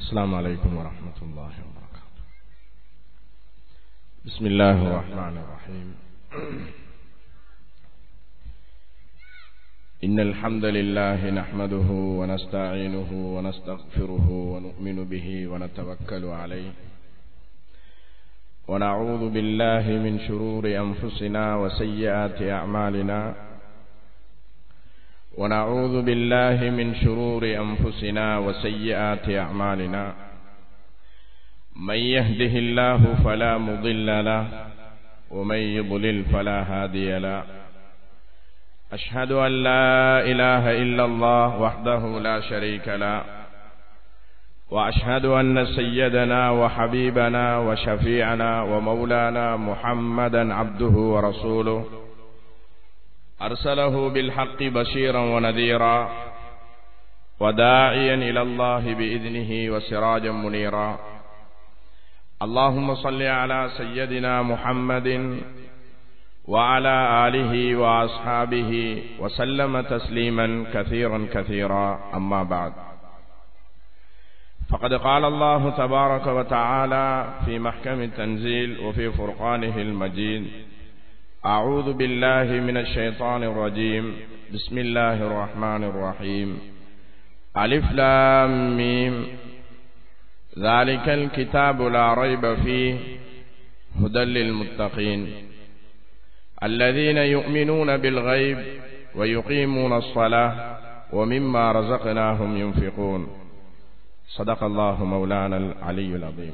السلام عليكم ورحمة الله وبركاته بسم الله الرحمن الرحيم إن الحمد لله نحمده ونستعينه ونستغفره ونؤمن به ونتوكل عليه ونعوذ بالله من شرور أنفسنا وسيئات أعمالنا ونعوذ بالله من شرور أنفسنا وسيئات أعمالنا من يهده الله فلا مضل له ومن يضلل فلا هادي له أشهد أن لا إله إلا الله وحده لا شريك له وأشهد أن سيدنا وحبيبنا وشفيعنا ومولانا محمدا عبده ورسوله أرسله بالحق بشيرا ونذيرا وداعيا إلى الله بإذنه وسراجا منيرا اللهم صل على سيدنا محمد وعلى آله وأصحابه وسلم تسليما كثيرا كثيرا أما بعد فقد قال الله تبارك وتعالى في محكم التنزيل وفي فرقانه المجيد أعوذ بالله من الشيطان الرجيم بسم الله الرحمن الرحيم ألف لام ميم ذلك الكتاب لا ريب فيه هدى للمتقين الذين يؤمنون بالغيب ويقيمون الصلاة ومما رزقناهم ينفقون صدق الله مولانا العلي العظيم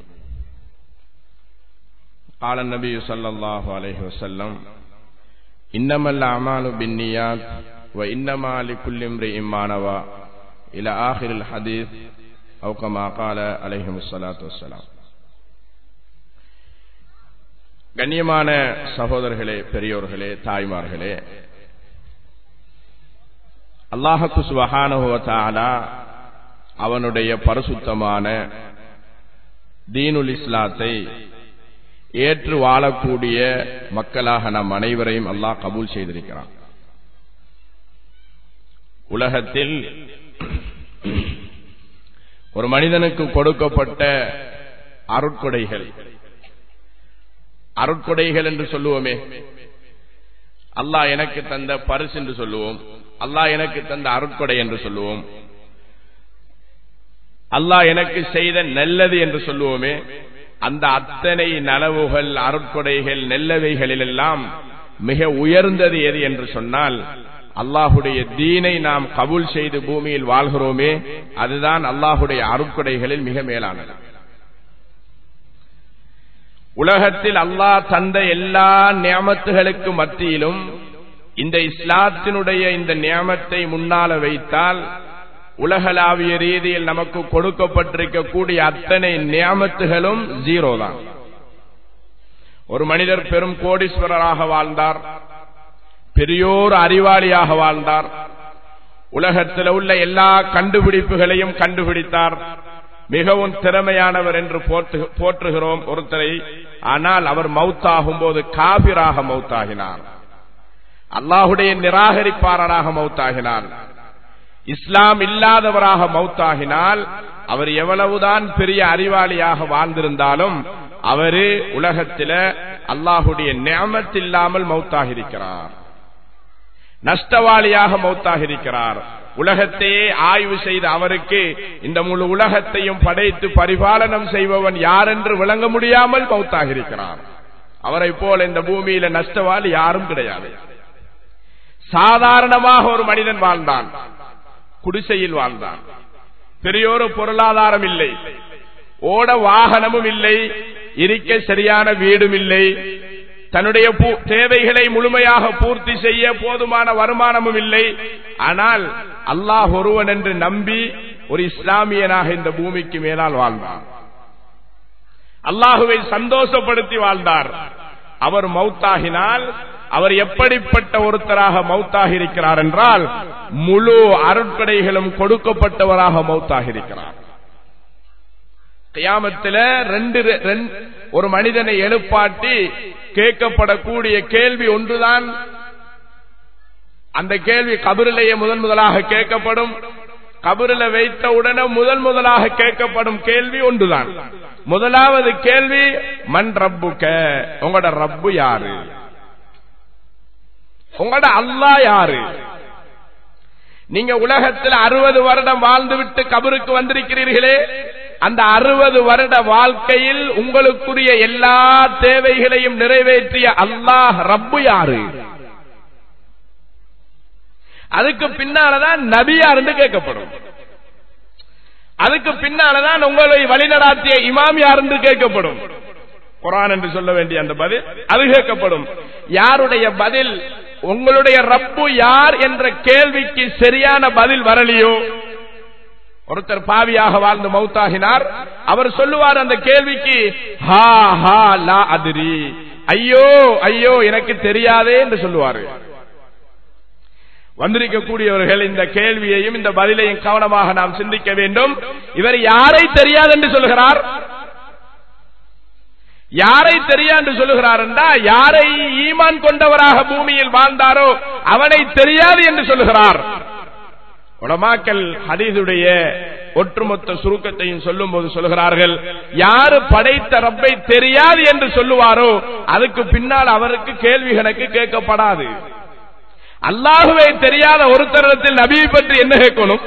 قال النبي صلى الله عليه وسلم إنما الأعمال بالنيات وإنما لكل امرئ ما نوى إلى آخر الحديث أو كما قال عليهم الصلاة والسلام கண்ணியமான சகோதரர்களே பெரியோர்களே தாய்மார்களே அல்லாஹத்து சுபஹானுவத்தாலா அவனுடைய பரிசுத்தமான தீனுல் இஸ்லாத்தை ஏற்று வாழக்கூடிய மக்களாக நம் அனைவரையும் அல்லாஹ் கபூல் செய்திருக்கிறான் உலகத்தில் ஒரு மனிதனுக்கு கொடுக்கப்பட்ட அருட்கொடைகள் அருட்கொடைகள் என்று சொல்லுவோமே அல்லாஹ் எனக்கு தந்த பரிசு என்று சொல்லுவோம் அல்லாஹ் எனக்கு தந்த அருட்கொடை என்று சொல்லுவோம் அல்லாஹ் எனக்கு செய்த நல்லது என்று சொல்லுவோமே அந்த அத்தனை நலவுகள் அருட்கொடைகள் நெல்லவைகளிலெல்லாம் மிக உயர்ந்தது எது என்று சொன்னால் அல்லாஹுடைய தீனை நாம் கபூல் செய்து பூமியில் வாழ்கிறோமே அதுதான் அல்லாஹுடைய அருட்கொடைகளில் மிக மேலானது உலகத்தில் அல்லாஹ் தந்த எல்லா நியமத்துகளுக்கு மத்தியிலும் இந்த இஸ்லாத்தினுடைய இந்த நியமத்தை முன்னால வைத்தால் உலகளாவிய ரீதியில் நமக்கு கொடுக்கப்பட்டிருக்கக்கூடிய அத்தனை நியமத்துகளும் ஜீரோ தான் ஒரு மனிதர் பெரும் கோடீஸ்வரராக வாழ்ந்தார் பெரியோர் அறிவாளியாக வாழ்ந்தார் உலகத்தில் உள்ள எல்லா கண்டுபிடிப்புகளையும் கண்டுபிடித்தார் மிகவும் திறமையானவர் என்று போற்றுகிறோம் ஒருத்தரை ஆனால் அவர் மவுத்தாகும் போது காபிராக மவுத்தாகினார் அல்லாஹுடைய நிராகரிப்பாளராக மவுத்தாகினார் இஸ்லாம் இல்லாதவராக மௌத்தாகினால் அவர் எவ்வளவுதான் பெரிய அறிவாளியாக வாழ்ந்திருந்தாலும் அவரு உலகத்தில அல்லாஹுடைய நியமத்தில்லாமல் மௌத்தாகிருக்கிறார் நஷ்டவாளியாக மௌத்தாகிருக்கிறார் உலகத்தையே ஆய்வு செய்த அவருக்கு இந்த முழு உலகத்தையும் படைத்து பரிபாலனம் செய்பவன் யார் என்று விளங்க முடியாமல் மௌத்தாகிருக்கிறார் அவரை போல இந்த பூமியில நஷ்டவாளி யாரும் கிடையாது சாதாரணமாக ஒரு மனிதன் வாழ்ந்தான் குடிசையில் வாழ்ந்தான் பெரியோரு பொருளாதாரம் இல்லை ஓட வாகனமும் இல்லை இருக்க சரியான வீடும் இல்லை தன்னுடைய தேவைகளை முழுமையாக பூர்த்தி செய்ய போதுமான வருமானமும் இல்லை ஆனால் அல்லாஹ் ஒருவன் என்று நம்பி ஒரு இஸ்லாமியனாக இந்த பூமிக்கு மேலால் வாழ்ந்தார் அல்லாஹுவை சந்தோஷப்படுத்தி வாழ்ந்தார் அவர் மௌத்தாகினால் அவர் எப்படிப்பட்ட ஒருத்தராக மௌத்தாக இருக்கிறார் என்றால் முழு அருட்கடைகளும் கொடுக்கப்பட்டவராக மௌத்தாக இருக்கிறார் கியாமத்தில் ரெண்டு ஒரு மனிதனை எழுப்பாட்டி கேட்கப்படக்கூடிய கேள்வி ஒன்றுதான் அந்த கேள்வி கபிரிலேயே முதன் முதலாக கேட்கப்படும் கபரில் வைத்த உடனே முதல் முதலாக கேட்கப்படும் கேள்வி ஒன்றுதான் முதலாவது கேள்வி மண் ரப்புக்க உங்களோட ரப்பு யாரு உங்களோட அல்லா யாரு நீங்க உலகத்தில் அறுபது வருடம் வாழ்ந்துவிட்டு கபருக்கு வந்திருக்கிறீர்களே அந்த அறுபது வருட வாழ்க்கையில் உங்களுக்குரிய எல்லா தேவைகளையும் நிறைவேற்றிய அல்லாஹ் ரப்பு யாரு அதுக்கு பின்னாலதான் நபியார் கேட்கப்படும் அதுக்கு பின்னாலதான் உங்களை வழிநடாத்திய இமாம் யார் என்று கேட்கப்படும் குரான் என்று சொல்ல வேண்டிய அந்த பதில் அது கேட்கப்படும் யாருடைய பதில் உங்களுடைய ரப்பு யார் என்ற கேள்விக்கு சரியான பதில் வரலையோ ஒருத்தர் பாவியாக வாழ்ந்து மௌத்தாகினார் அவர் சொல்லுவார் அந்த கேள்விக்கு ஹா ஹா லா அதிரி ஐயோ ஐயோ எனக்கு தெரியாதே என்று சொல்லுவாரு வந்திருக்கக்கூடியவர்கள் இந்த கேள்வியையும் இந்த பதிலையும் கவனமாக நாம் சிந்திக்க வேண்டும் இவர் யாரை தெரியாது என்று சொல்கிறார் யாரை தெரியா என்று சொல்லுகிறார் என்றா யாரை ஈமான் கொண்டவராக பூமியில் வாழ்ந்தாரோ அவனை தெரியாது என்று சொல்லுகிறார் உலமாக்கல் ஹதீதுடைய ஒட்டுமொத்த சுருக்கத்தையும் சொல்லும் போது சொல்லுகிறார்கள் யாரு படைத்த ரப்பை தெரியாது என்று சொல்லுவாரோ அதுக்கு பின்னால் அவருக்கு கேள்வி கணக்கு கேட்கப்படாது அல்லாஹுவை தெரியாத ஒரு தருணத்தில் நபியை பற்றி என்ன கேட்கணும்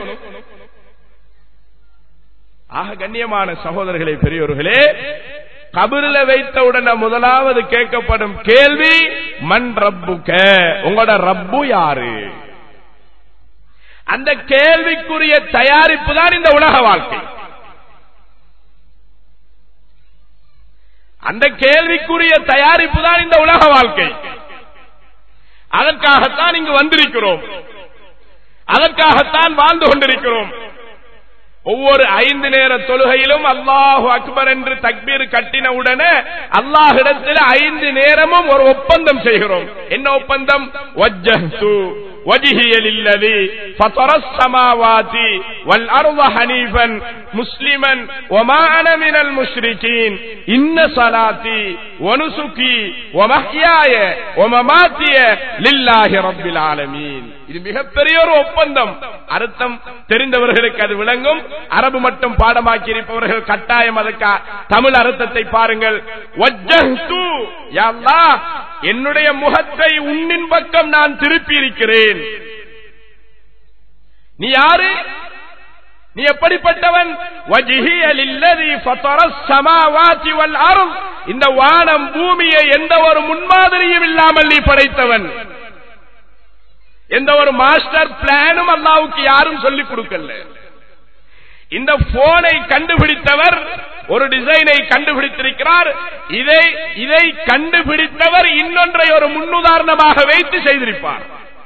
ஆக கண்ணியமான சகோதரர்களே பெரியோர்களே கபிரில வைத்தவுடனே முதலாவது கேட்கப்படும் கேள்வி மண் ரப்புக்க உங்களோட ரப்பு யாரு அந்த கேள்விக்குரிய தயாரிப்பு தான் இந்த உலக வாழ்க்கை அந்த கேள்விக்குரிய தயாரிப்பு தான் இந்த உலக வாழ்க்கை அதற்காகத்தான் இங்கு வந்திருக்கிறோம் அதற்காகத்தான் வாழ்ந்து கொண்டிருக்கிறோம் ஒவ்வொரு ஐந்து நேர தொழுகையிலும் அல்லாஹு அக்பர் என்று தக்பீர் கட்டின உடனே அல்லாஹிடத்தில் ஐந்து நேரமும் ஒரு ஒப்பந்தம் செய்கிறோம் என்ன ஒப்பந்தம் وجهي للذي فطر السماوات والأرض حنيفا مسلما وما أنا من المشركين إن صلاتي ونسكي ومحياي ومماتي لله رب العالمين இது மிகப்பெரிய ஒரு ஒப்பந்தம் அர்த்தம் தெரிந்தவர்களுக்கு அது விளங்கும் அரபு மட்டும் பாடமாக்கி இருப்பவர்கள் கட்டாயம் அதுக்கு தமிழ் அர்த்தத்தை பாருங்கள் என்னுடைய முகத்தை உன்னின் பக்கம் நான் திருப்பி இருக்கிறேன் நீ யாரு நீ எப்படிப்பட்டவன் இந்த வானம் பூமியை எந்த ஒரு முன்மாதிரியும் இல்லாமல் நீ படைத்தவன் எந்த ஒரு மாஸ்டர் பிளானும் அல்லாவுக்கு யாரும் சொல்லிக் கொடுக்கல இந்த போனை கண்டுபிடித்தவர் ஒரு டிசைனை கண்டுபிடித்திருக்கிறார் இதை இதை கண்டுபிடித்தவர் இன்னொன்றை ஒரு முன்னுதாரணமாக வைத்து செய்திருப்பார்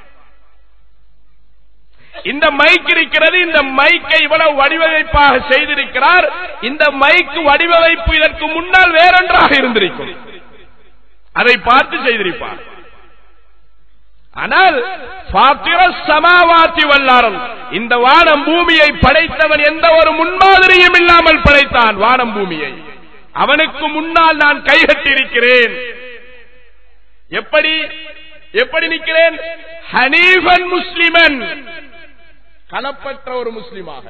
இந்த மைக் இருக்கிறது இந்த மைக்கை இவ்வளவு வடிவமைப்பாக செய்திருக்கிறார் இந்த மைக்கு வடிவமைப்பு இதற்கு முன்னால் வேறொன்றாக இருந்திருக்கும் அதை பார்த்து செய்திருப்பார் ஆனால் சமாவாத்தி வல்லாரம் இந்த வானம் பூமியை படைத்தவன் எந்த ஒரு முன்மாதிரியும் இல்லாமல் படைத்தான் வானம் பூமியை அவனுக்கு முன்னால் நான் கைகட்டி இருக்கிறேன் எப்படி எப்படி நிற்கிறேன் ஹனீஃபன் முஸ்லிமன் களப்பற்ற ஒரு முஸ்லிமாக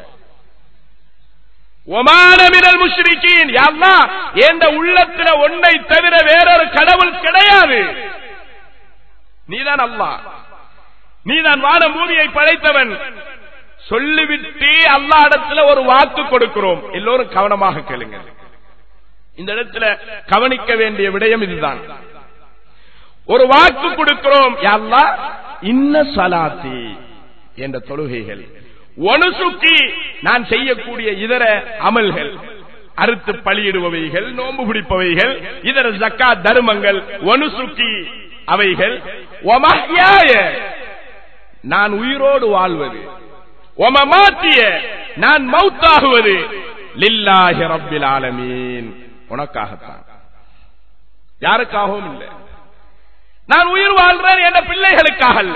ஒமானமினல் முஸ்லிக்கீன் யாருன்னா எந்த உள்ளத்துல ஒன்றை தவிர வேறொரு கடவுள் கிடையாது நீதான் அல்லா நீதான் வானம் பூமியை படைத்தவன் சொல்லிவிட்டு அல்லா இடத்துல ஒரு வாக்கு கொடுக்கிறோம் எல்லோரும் கவனமாக கேளுங்க இந்த இடத்துல கவனிக்க வேண்டிய விடயம் இதுதான் ஒரு வாக்கு கொடுக்கிறோம் யாருலா இன்ன சலாத்தி என்ற தொழுகைகள் ஒனுசுக்கி நான் செய்யக்கூடிய இதர அமல்கள் அறுத்து பலியிடுபவைகள் நோம்பு பிடிப்பவைகள் இதர ஜக்கா தர்மங்கள் ஒனுசுக்கி அவைகள் ஒமஹ்யாய நான் உயிரோடு வாழ்வது ஒமமாத்திய நான் மௌத்தாகுவது லில்லாஹி ரப்பில் ஆலமீன் உனக்காகத்தான் யாருக்காகவும் இல்லை நான் உயிர் வாழ்றேன் என்ற பிள்ளைகளுக்காக அல்ல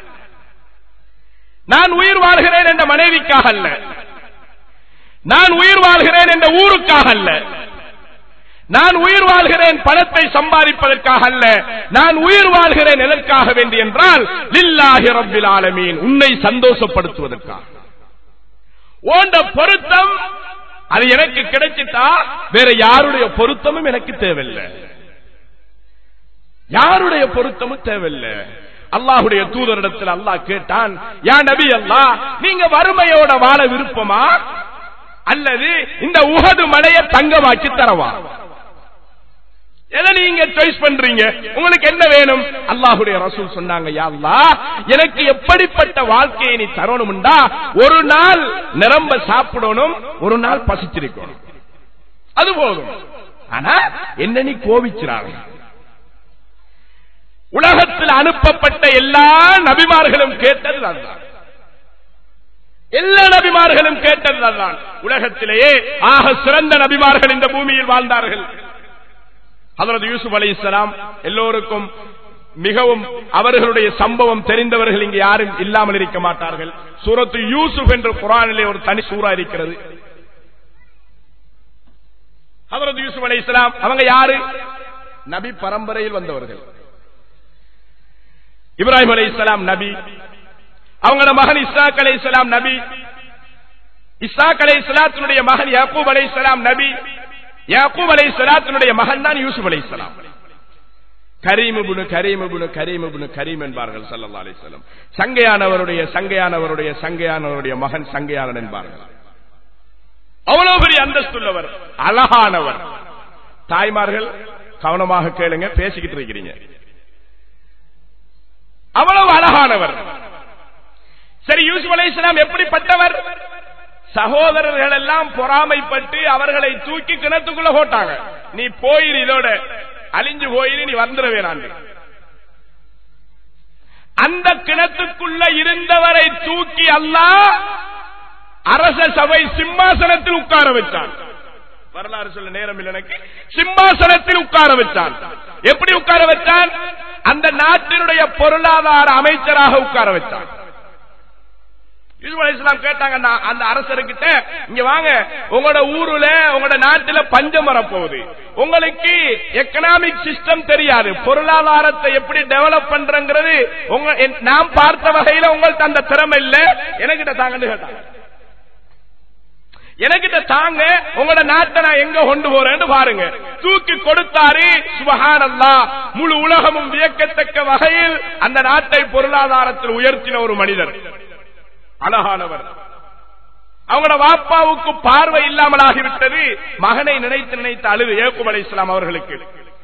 நான் உயிர் வாழ்கிறேன் என்ற மனைவிக்காக அல்ல நான் உயிர் வாழ்கிறேன் என்ற ஊருக்காக அல்ல நான் உயிர் வாழ்கிறேன் பணத்தை சம்பாதிப்பதற்காக அல்ல நான் உயிர் வாழ்கிறேன் எதற்காக வேண்டி என்றால் லில்லாஹி ரப்பில் ஆலமீன் உன்னை சந்தோஷப்படுத்துவதற்காக ஓண்ட பொருத்தம் அது எனக்கு கிடைச்சிட்டா வேற யாருடைய பொருத்தமும் எனக்கு தேவையில்லை யாருடைய பொருத்தமும் தேவையில்லை அல்லாஹுடைய தூதரிடத்தில் அல்லாஹ் கேட்டான் யா நபி அல்லாஹ் நீங்க வறுமையோட வாழ விருப்பமா அல்லது இந்த உகது மலையை தங்கமாக்கி தரவா எதை நீங்க சாய்ஸ் பண்றீங்க உங்களுக்கு என்ன வேணும் அல்லாஹுடைய ரசூல் சொன்னாங்க யா அல்லாஹ் எனக்கு எப்படிப்பட்ட வாழ்க்கையை நீ தரணும்டா ஒரு நாள் நிரம்ப சாப்பிடணும் ஒரு நாள் பசிச்சிருக்கணும் அது போதும் ஆனா என்ன நீ கோபிக்கிறாங்க உலகத்தில் அனுப்பப்பட்ட எல்லா நபிமார்களும் கேட்டது அதுதான் எல்லா நபிமார்களும் கேட்டது அதுதான் உலகத்திலேயே ஆக சிறந்த நபிமார்கள் இந்த பூமியில் வாழ்ந்தார்கள் ஹதரத் யூசுப் அலி இஸ்லாம் எல்லோருக்கும் மிகவும் அவர்களுடைய சம்பவம் தெரிந்தவர்கள் இங்கு யாரும் இல்லாமல் இருக்க மாட்டார்கள் சூரத்து யூசுப் என்ற குரானிலே ஒரு தனி சூறா இருக்கிறது ஹதரத் யூசுப் அலி இஸ்லாம் அவங்க யாரு நபி பரம்பரையில் வந்தவர்கள் இப்ராஹிம் அலி இஸ்லாம் நபி அவங்களோட மகன் இஸ்லாக் அலை இஸ்லாம் நபி இஸ்லாக் அலை இஸ்லாத்தினுடைய மகன் யாக்கூப் அலை இஸ்லாம் நபி யாக்கூப் அலை இஸ்லாத்தினுடைய மகன் தான் யூசுப் அலை இஸ்லாம் கரீமுபுனு கரீமுபுனு கரீமுபுனு கரீம் என்பார்கள் சல்லா அலிஸ்லாம் சங்கையானவருடைய சங்கையானவருடைய சங்கையானவருடைய மகன் சங்கையானன் என்பார்கள் அவ்வளவு பெரிய அந்தஸ்துள்ளவர் அழகானவர் தாய்மார்கள் கவனமாக கேளுங்க பேசிக்கிட்டு இருக்கிறீங்க அவ்வளவு அழகானவர் சரி யூசுப் அலை இஸ்லாம் எப்படிப்பட்டவர் சகோதரர்கள் எல்லாம் பொறாமைப்பட்டு அவர்களை தூக்கி கிணத்துக்குள்ள போட்டாங்க நீ போயிரு இதோட அழிஞ்சு போயிரு நீ வந்துட வேணாண்டு அந்த கிணத்துக்குள்ள இருந்தவரை தூக்கி அல்லாஹ் அரச சபை சிம்மாசனத்தில் உட்கார வச்சான் வரலாறு சொல்ல நேரம் இல்லை எனக்கு சிம்மாசனத்தில் உட்கார வச்சான் எப்படி உட்கார வச்சான் அந்த நாட்டினுடைய பொருளாதார அமைச்சராக உட்கார வச்சான் யூசுப் அலைஹிஸ்ஸலாம் கேட்டாங்க அந்த- அந்த அரசர்கிட்ட இங்க வாங்க உங்களோட ஊருல உங்களோட நாட்டுல பஞ்சம் வரப்போகுது உங்களுக்கு எக்கனாமிக் சிஸ்டம் தெரியாது பொருளாதாரத்தை எப்படி டெவலப் பண்றங்கிறது உங்க என்- நாம் பார்த்த வகையில உங்கள்ட்ட அந்த திறமை இல்ல எனக்கிட்ட தாங்கன்னு கேட்டாங்க எனக்கிட்ட தாங்க உங்களோட நாட்டை நான் எங்க கொண்டு போறேன்னு பாருங்க தூக்கி கொடுத்தாரு சுபஹானல்லா முழு உலகமும் வியக்கத்தக்க வகையில் அந்த நாட்டை பொருளாதாரத்தில் உயர்த்தின ஒரு மனிதர் அழகானவர் அவங்களோட வாப்பாவுக்கு பார்வை இல்லாமல் ஆகிவிட்டது மகனை நினைத்து நினைத்து அழுது ஏகுப் அலை இஸ்லாம் அவர்களுக்கு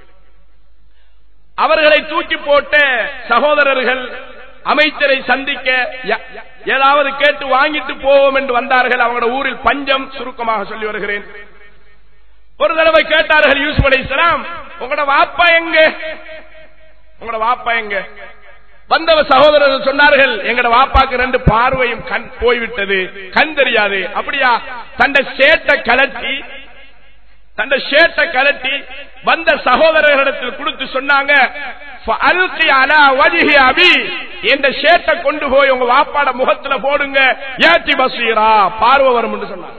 அவர்களை தூக்கி போட்ட சகோதரர்கள் அமைச்சரை சந்திக்க ய- ஏதாவது கேட்டு வாங்கிட்டு போவோம் என்று வந்தார்கள் அவங்களோட ஊரில் பஞ்சம் சுருக்கமாக சொல்லி வருகிறேன் ஒரு தடவை கேட்டார்கள் யூசுப் அலை இஸ்லாம் உங்களோட வாப்பா எங்க உங்களோட வாப்பா எங்க வந்தவ சகோதரர்கள் சொன்னார்கள் எங்கட வாப்பாக்கு ரெண்டு பார்வையும் கண் போய்விட்டது கண் தெரியாது அப்படியா தண்ட சேட்டை கலட்டி தண்ட சேட்டை கலட்டி வந்த சகோதரர்களிடத்தில் கொடுத்து சொன்னாங்க "ஃபஅல்கி அலா வஜ்ஹி அபி இந்த சேட்டை கொண்டு போய் உங்க வாப்பாட முகத்துல போடுங்க ஏத்தி பசீரா பார்வை வரும் என்று சொன்னாங்க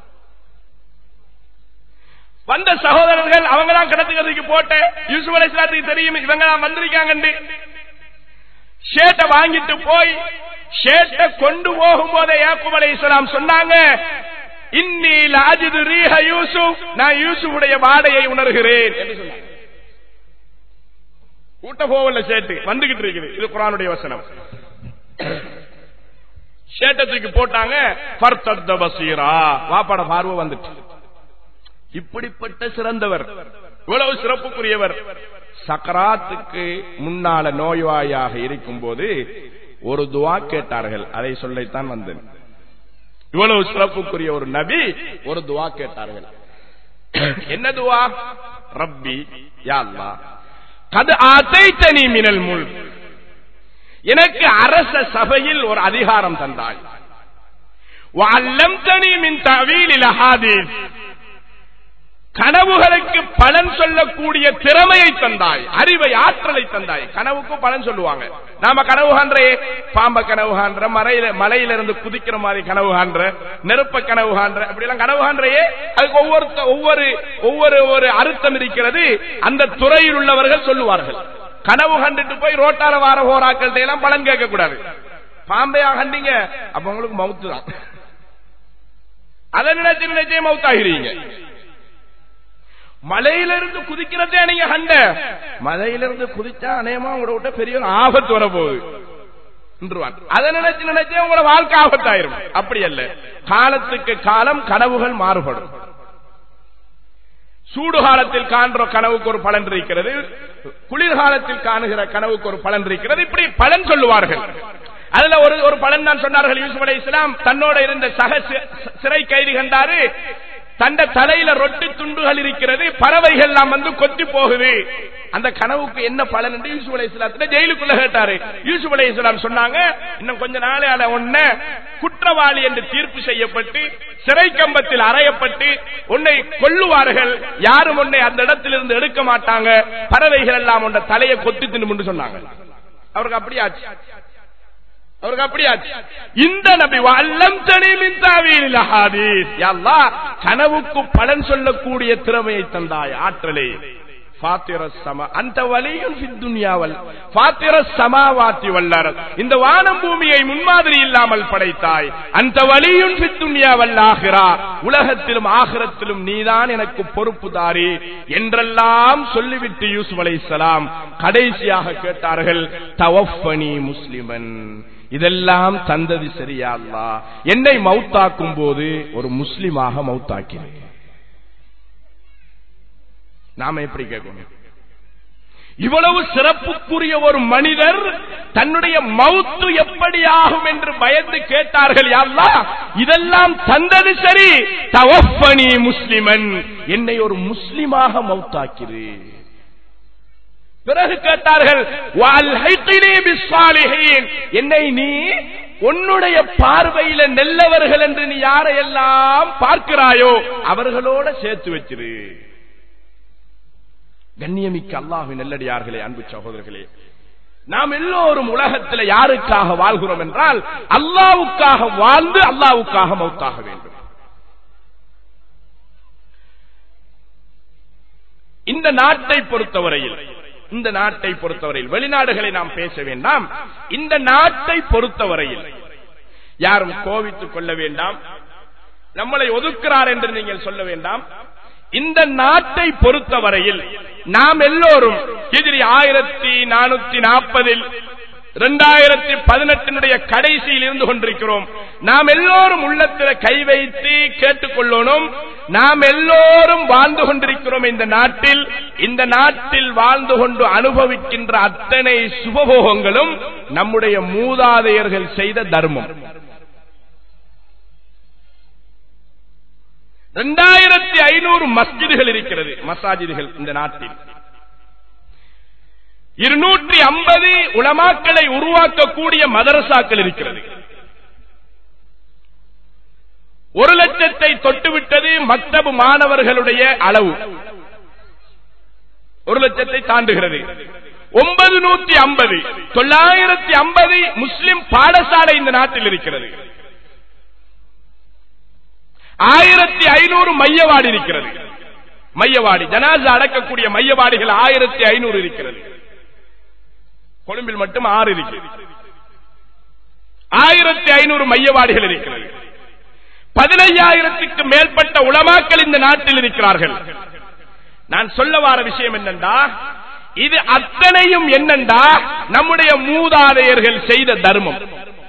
வந்த சகோதரர்கள் அவங்க தான் கிணத்துக்கிறதுக்கு போட்ட யூசுப் அலைஹிஸ்ஸலாத்துக்கு தெரியும் இவங்க தான் வந்திருக்காங்க ஷேட்டை வாங்கிட்டு போய் ஷேட்டை கொண்டு போகும்போதே யாக்கூப் அலை இஸ்லாம் சொன்னாங்க இன்னி லாஜிது ரீஹ யூசுப் நான் யூசுஃபுடைய வாடையை உணர்கிறேன் என்று சொன்னாங்க கூட்ட போவல ஷேட்டு வந்துகிட்டு இருக்குது இது குரானுடைய வசனம் ஷேட்டத்துக்கு போட்டாங்க ஃபர்தத்த பசீரா வாப்பாட பார்வை வந்துட்டு இப்படிப்பட்ட சிறந்தவர் இவ்வளவு சிறப்புக்குரியவர் சக்கராத்துக்கு முன்னால நோய்வாயாக இருக்கும் போது ஒரு துவா கேட்டார்கள் அதை சொல்லைத்தான் வந்தேன் இவ்வளவு சிறப்புக்குரிய ஒரு நபி ஒரு துவா கேட்டார்கள் என்ன துவா ரப்பி யா அல்லாஹ் கது ஆசைத்தனி மினல் முல் எனக்கு அரச சபையில் ஒரு அதிகாரம் தந்தாய் வல்லம்தனி மின் தவீலில் அஹாதீஸ் கனவுகளுக்கு பலன் சொல்லக்கூடிய திறமையை தந்தாய் அறிவை ஆற்றலை தந்தாய் கனவுக்கு பலன் சொல்லுவாங்க நாம கனவு காண்றே பாம்ப கனவு காண்ற மலையில மலையில இருந்து குதிக்கிற மாதிரி கனவு காண்ற நெருப்ப கனவு காண்ற அப்படி எல்லாம் கனவு காண்றையே அதுக்கு ஒவ்வொரு ஒவ்வொரு ஒவ்வொரு ஒரு அர்த்தம் இருக்கிறது அந்த துறையில் உள்ளவர்கள் சொல்லுவார்கள் கனவு கண்டுட்டு போய் ரோட்டார வார போராக்கள்கிட்ட எல்லாம் பலன் கேட்க கூடாது பாம்பையா கண்டீங்க அப்ப உங்களுக்கு மவுத்து தான் அதை நினைச்சு நினைச்சே மௌத்தாகிறீங்க மலையிலிருந்து குதிக்கிறதே நீங்க கண்ட மலையிலிருந்து குதிச்சா அநேகமா உங்களோட விட்ட பெரிய ஒரு ஆபத்து வரப்போகுது என்றுவான். அதை நினைச்சு நினைச்சே உங்களோட வாழ்க்கை ஆபத்தாயிரும் அப்படி அல்ல காலத்துக்கு காலம் கனவுகள் மாறுபடும் சூடு காலத்தில் காண்ற கனவுக்கு ஒரு பலன் இருக்கிறது குளிர்காலத்தில் காணுகிற கனவுக்கு ஒரு பலன் இருக்கிறது இப்படி பலன் சொல்லுவார்கள் அதுல ஒரு ஒரு பலன் தான் சொன்னார்கள் யூசுப் அலை இஸ்லாம் தன்னோட இருந்த சக சி- சிறை கைதி கண்டாரு தண்ட தலையில ரொட்டி துண்டுகள் இருக்கிறது பறவைகள் எல்லாம் வந்து கொத்தி போகுது அந்த கனவுக்கு என்ன பலன் என்று யூசுப் அலை இஸ்லாத்திட்ட ஜெயிலுக்குள்ள கேட்டாரு யூசுப் அலை இஸ்லாம் சொன்னாங்க இன்னும் கொஞ்ச நாளையால ஒன்ன குற்றவாளி என்று தீர்ப்பு செய்யப்பட்டு சிறை கம்பத்தில் அறையப்பட்டு உன்னை கொல்லுவார்கள் யாரும் உன்னை அந்த இடத்திலிருந்து எடுக்க மாட்டாங்க பறவைகள் எல்லாம் உன்னை தலையை கொத்தி தின்னு சொன்னாங்க அவருக்கு அப்படி ஆச்சு அவருக்கு அப்படியாச்சு இந்த நபி வல்லம் தனிமின் தாவீனில் ஹாதீஸ் யா அல்லாஹ் கனவுக்கு பலன் சொல்லக்கூடிய திறமையை தந்தாய் ஆற்றலை ஃபாத்திர சம அந்த வலியும் துன்யாவல் ஃபாத்திர சமாவாத்தி வல்லர் இந்த வானம் பூமியை முன்மாதிரி இல்லாமல் படைத்தாய் அந்த வலியும் துன்யாவல் ஆகிறா உலகத்திலும் ஆகிரத்திலும் நீதான் எனக்கு பொறுப்புதாரி என்றெல்லாம் சொல்லிவிட்டு யூசுப் அலைஹிஸ்ஸலாம் கடைசியாக கேட்டார்கள் தவஃபனி முஸ்லிமன் இதெல்லாம் தந்தது சரியா அல்லா என்னை மௌத்தாக்கும் போது ஒரு முஸ்லிமாக மௌத்தாக்கிறேன் நாம எப்படி கேட்கணும் இவ்வளவு சிறப்புக்குரிய ஒரு மனிதர் தன்னுடைய மவுத்து எப்படி ஆகும் என்று பயந்து கேட்டார்கள் யாழ்லா இதெல்லாம் தந்தது சரி தவஃபனி முஸ்லிமன் என்னை ஒரு முஸ்லிமாக மௌத்தாக்கிறேன் பிறகு கேட்டார்கள் "வஅல்ஹிக்னி பிஸ்ஸாலிஹீன்." என்னை நீ உன்னுடைய பார்வையில நெல்லவர்கள் என்று நீ யாரையெல்லாம் பார்க்கிறாயோ அவர்களோட சேர்த்து வச்சிரு கண்ணியமிக்க அல்லாஹ்வின் நல்லடியார்களே அன்பு சகோதரர்களே நாம் எல்லோரும் உலகத்தில் யாருக்காக வாழ்கிறோம் என்றால் அல்லாவுக்காக வாழ்ந்து அல்லாவுக்காக மௌத்தாக வேண்டும் இந்த நாட்டை பொறுத்தவரையில் இந்த நாட்டை பொறுத்தவரையில் வெளிநாடுகளை நாம் பேச வேண்டாம் இந்த நாட்டை பொறுத்தவரையில் யாரும் கோவித்துக் கொள்ள வேண்டாம் நம்மளை ஒதுக்கிறார் என்று நீங்கள் சொல்ல வேண்டாம் இந்த நாட்டை பொறுத்தவரையில் நாம் எல்லோரும் எதிரி ஆயிரத்தி நானூத்தி நாற்பதில் இரண்டாயிரத்தி பதினெட்டினுடைய கடைசியில் இருந்து கொண்டிருக்கிறோம் நாம் எல்லோரும் உள்ளத்தில் கை வைத்து கேட்டுக்கொள்ளணும் நாம் எல்லோரும் வாழ்ந்து கொண்டிருக்கிறோம் இந்த நாட்டில் இந்த நாட்டில் வாழ்ந்து கொண்டு அனுபவிக்கின்ற அத்தனை சுபபோகங்களும் நம்முடைய மூதாதையர்கள் செய்த தர்மம் இரண்டாயிரத்தி ஐநூறு மஸ்ஜிதுகள் இருக்கிறது மசாஜிதுகள் இந்த நாட்டில் இருநூற்றி ஐம்பது உலமாக்களை உருவாக்கக்கூடிய மதரசாக்கள் இருக்கிறது ஒரு லட்சத்தை தொட்டுவிட்டது மக்தபு மாணவர்களுடைய அளவு ஒரு லட்சத்தை தாண்டுகிறது ஒன்பது நூத்தி ஐம்பது தொள்ளாயிரத்தி ஐம்பது முஸ்லிம் பாடசாலை இந்த நாட்டில் இருக்கிறது ஆயிரத்தி ஐநூறு மையவாடி இருக்கிறது மையவாடி ஜனாசா அடக்கக்கூடிய மையவாடிகள் ஆயிரத்தி ஐநூறு இருக்கிறது கொழும்பில் மட்டும் ஆறு இருக்கிறது ஆயிரத்தி ஐநூறு மையவாடிகள் இருக்கிறது பதினையாயிரத்துக்கு மேற்பட்ட உளமாக்கள் இந்த நாட்டில் இருக்கிறார்கள் நான் சொல்ல வார விஷயம் என்னண்டா இது அத்தனையும் என்னண்டா நம்முடைய மூதாதையர்கள் செய்த தர்மம்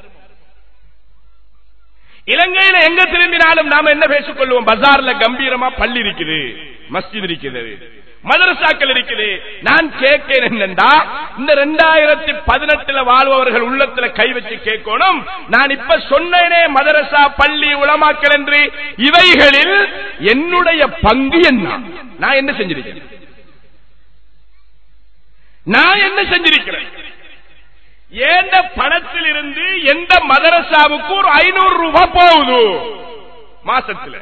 இலங்கையில எங்க திரும்பினாலும் நாம என்ன பேசிக் கொள்வோம் பஜார்ல கம்பீரமா பள்ளி இருக்குது மஸ்ஜித் இருக்குது மதரசாக்கள் இருக்குது நான் கேட்கிறேன் என்னண்டா இந்த ரெண்டாயிரத்தி பதினெட்டுல வாழ்பவர்கள் உள்ளத்துல கை வச்சு கேட்கணும் நான் இப்ப சொன்னேனே மதரசா பள்ளி உளமாக்கல் என்று இவைகளில் என்னுடைய பங்கு என்ன நான் என்ன செஞ்சிருக்கேன் நான் என்ன செஞ்சிருக்கிறேன் ஏந்த பணத்தில் இருந்து எந்த மதரசாவுக்கு ஒரு ஐநூறு ரூபாய் போகுது மாசத்துல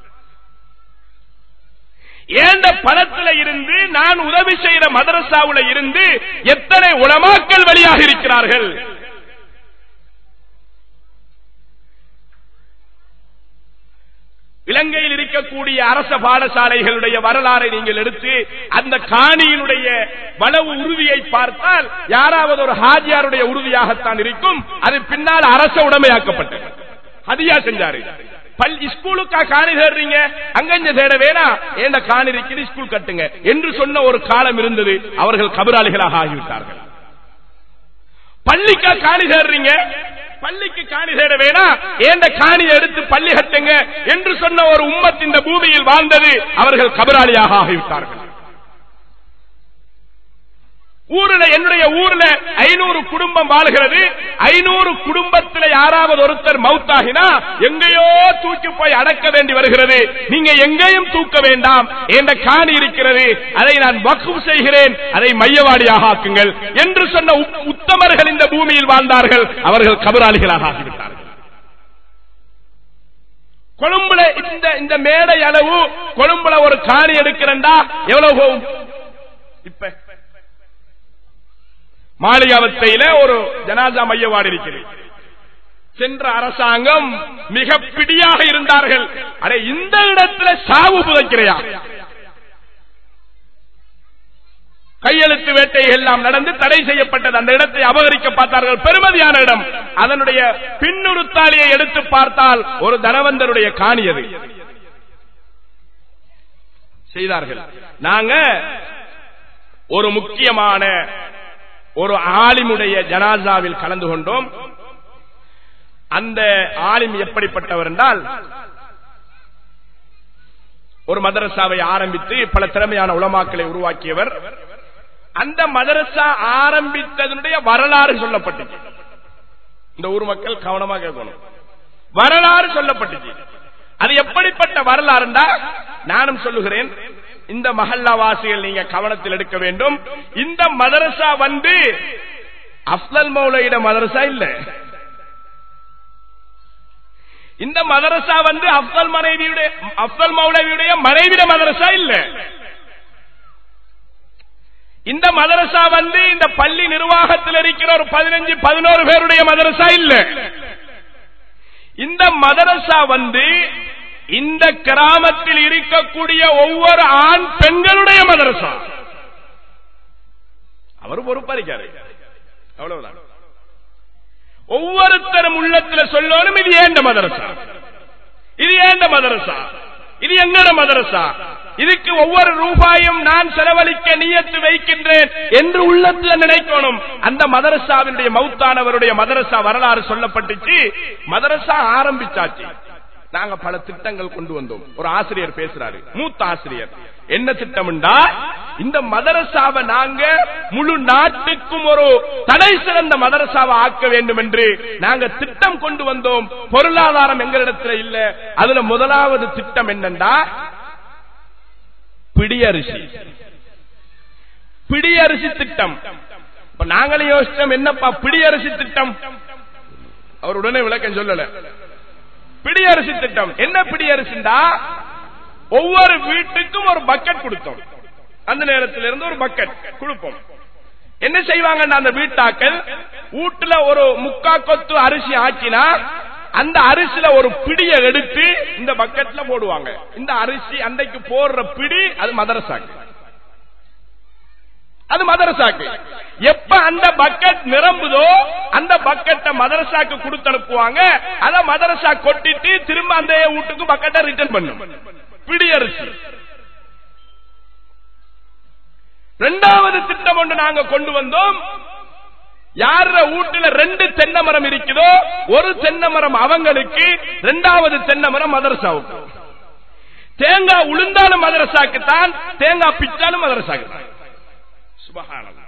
ஏந்த பணத்துல இருந்து நான் உதவி செய்யற மதரசாவுல இருந்து எத்தனை உளமாக்கல் வழியாக இருக்கிறார்கள் இலங்கையில் இருக்கக்கூடிய அரச பாடசாலைகளுடைய வரலாறை நீங்கள் எடுத்து அந்த காணியினுடைய வளவு உறுதியை பார்த்தால் யாராவது ஒரு ஹாஜியாருடைய உறுதியாகத்தான் இருக்கும் அது பின்னால் அரச உடமையாக்கப்பட்டது ஹதியா செஞ்சாரு பல் ஸ்கூலுக்கா காணி தேடுறீங்க அங்கஞ்ச தேட வேணா ஏண்ட காணி இருக்குது ஸ்கூல் கட்டுங்க என்று சொன்ன ஒரு காலம் இருந்தது அவர்கள் கபராளிகளாக ஆகிவிட்டார்கள் பள்ளிக்கா காணி தேடுறீங்க பள்ளிக்கு காணி தேட வேணா ஏண்ட காணியை எடுத்து பள்ளி கட்டுங்க என்று சொன்ன ஒரு உம்மத் இந்த பூமியில் வாழ்ந்தது அவர்கள் கபராளியாக ஆகிவிட்டார்கள் ஊர்ல என்னுடைய ஊர்ல ஐநூறு குடும்பம் வாழ்கிறது ஐநூறு குடும்பத்தில் யாராவது ஒருத்தர் மவுத்தாகினா எங்கேயோ தூக்கி போய் அடக்க வேண்டி வருகிறது நீங்க எங்கேயும் தூக்க வேண்டாம் என்ற காணி இருக்கிறது அதை நான் வக்குப் செய்கிறேன் அதை மையவாடியாக ஆக்குங்கள் என்று சொன்ன உத்- உத்தமர்கள் இந்த பூமியில் வாழ்ந்தார்கள் அவர்கள் கபராளிகளாக ஆகிவிட்டார்கள் கொழும்புல இந்த இந்த மேடை அளவு கொழும்புல ஒரு காணி எடுக்கிறண்டா எவ்வளவு போகும் இப்ப மாளிகாவத்தையில ஒரு ஜனாசா மையவாடு இருக்கிறது சென்ற அரசாங்கம் மிக பிடியாக இருந்தார்கள் அடே இந்த இடத்துல சாவு புதைக்கிறையா கையெழுத்து வேட்டை எல்லாம் நடந்து தடை செய்யப்பட்டது அந்த இடத்தை அபகரிக்க பார்த்தார்கள் பெருமதியான இடம் அதனுடைய பின்னுறுத்தாலியை எடுத்து பார்த்தால் ஒரு தனவந்தருடைய காணி அது செய்தார்கள் நாங்க ஒரு முக்கியமான ஒரு ஆலிமுடைய ஜனாசாவில் கலந்து கொண்டோம் அந்த ஆலிம் எப்படிப்பட்டவர் என்றால் ஒரு மதரசாவை ஆரம்பித்து பல திறமையான உலமாக்களை உருவாக்கியவர் அந்த மதரசா ஆரம்பித்ததனுடைய வரலாறு சொல்லப்பட்டுச்சு இந்த ஊர் மக்கள் கவனமா கேட்கணும் வரலாறு சொல்லப்பட்டுச்சு அது எப்படிப்பட்ட வரலாறுண்டா நானும் சொல்லுகிறேன் இந்த மஹல்லா வாசிகள் நீங்க கவனத்தில் எடுக்க வேண்டும் இந்த மதரசா வந்து அப்தல் மௌலையிட மதரசா இல்ல இந்த மதரசா வந்து அப்தல் மனைவியுடைய அப்தல் மௌலவியுடைய மனைவிட மதரசா இல்ல இந்த மதரசா வந்து இந்த பள்ளி நிர்வாகத்தில் இருக்கிற ஒரு பதினஞ்சு பதினோரு பேருடைய மதரசா இல்ல இந்த மதரசா வந்து இந்த கிராமத்தில் இருக்கக்கூடிய ஒவ்வொரு ஆண் பெண்களுடைய மதரசா அவர் பொறுப்பளிக்காரு அவ்வளவுதான் ஒவ்வொருத்தரும் உள்ளத்துல சொல்லணும் இது ஏண்ட மதரசா இது ஏண்ட மதரசா இது எங்கட மதரசா இதுக்கு ஒவ்வொரு ரூபாயும் நான் செலவழிக்க நியத்து வைக்கின்றேன் என்று உள்ளத்துல நினைக்கணும் அந்த மதரசாவினுடைய மௌத்தானவருடைய மதரசா வரலாறு சொல்லப்பட்டுச்சு மதரசா ஆரம்பிச்சாச்சு நாங்க பல திட்டங்கள் கொண்டு வந்தோம் ஒரு ஆசிரியர் பேசுறாரு மூத்த ஆசிரியர் என்ன திட்டம்டா இந்த மதரசாவை நாங்க முழு நாட்டுக்கும் ஒரு தடை சிறந்த மதரசாவை ஆக்க வேண்டும் என்று நாங்க திட்டம் கொண்டு வந்தோம் பொருளாதாரம் எங்களிடத்துல இல்ல அதுல முதலாவது திட்டம் என்னண்டா பிடியரிசி பிடியரிசி திட்டம் இப்ப நாங்களே யோசிச்சோம் என்னப்பா பிடியரிசி திட்டம் அவர் உடனே விளக்கம் சொல்லல பிடியரிசி திட்டம் என்ன பிடியரிசிண்டா ஒவ்வொரு வீட்டுக்கும் ஒரு பக்கெட் கொடுத்தோம் அந்த நேரத்தில் இருந்து ஒரு பக்கெட் கொடுப்போம் என்ன செய்வாங்கன்னா அந்த வீட்டாக்கள் வீட்டுல ஒரு முக்கா கொத்து அரிசி ஆக்கினா அந்த அரிசியில ஒரு பிடியை எடுத்து இந்த பக்கெட்ல போடுவாங்க இந்த அரிசி அன்றைக்கு போடுற பிடி அது மதரசாக்கு அது மதரசாக்கு எப்ப அந்த பக்கெட் நிரம்புதோ அந்த பக்கெட்டை மதரசாக்கு கொடுத்து அனுப்புவாங்க அத மதரசா கொட்டிட்டு திரும்ப அந்த வீட்டுக்கு பக்கெட்டை ரிட்டர்ன் பண்ணும் பிடி அரிசி இரண்டாவது திட்டம் ஒன்று நாங்க கொண்டு வந்தோம் யார வீட்டுல ரெண்டு தென்னை மரம் இருக்குதோ ஒரு தென்னை மரம் அவங்களுக்கு இரண்டாவது தென்னை மரம் மதரசாவுக்கு தேங்காய் உளுந்தாலும் மதரசாக்கு தான் தேங்காய் பிச்சாலும் மதரசாக்கு தான் சுபஹானல்லாஹ்